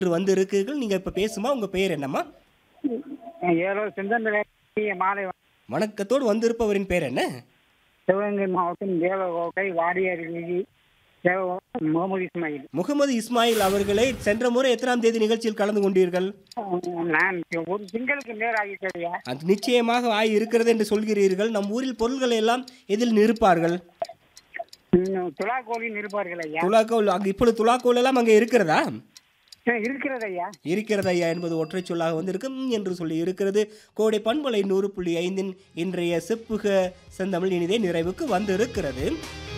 வந்து இருக்கீர்கள் நீங்க இப்ப பேசுமா உங்க பெயர் என்னம்மா ஏழோ செந்தந்த மாலை வணக்கத்தோடு வந்திருப்பவரின் பெயர் என்ன சிவகங்கை மாவட்டம் தேவகோட்டை வாடியார் வீதி தேவகோட்டை முகமது இஸ்மாயில் முகமது இஸ்மாயில் அவர்களை சென்ற முறை எத்தனாம் தேதி நிகழ்ச்சியில் கலந்து கொண்டீர்கள் நான் ஒரு திங்களுக்கு நேர் ஆகிட்டதையா அது நிச்சயமாக ஆய் இருக்கிறது என்று சொல்கிறீர்கள் நம் ஊரில் பொருள்களை எல்லாம் எதில் நிற்பார்கள் துலாக்கோழின்னு இருப்பார்கள் ஐயா துலாக்கோல் அங்கு இப்பொழுது துலாக்கோல் எல்லாம் அங்கே இருக்கிறதா இருக்கிறது ஐயா இருக்கிறது ஐயா என்பது ஒற்றை சொல்லாக வந்திருக்கும் என்று சொல்லி இருக்கிறது கோடை பண்பலை நூறு புள்ளி ஐந்தின் இன்றைய செப்புக செந்தமிழ் இனிதே நிறைவுக்கு வந்திருக்கிறது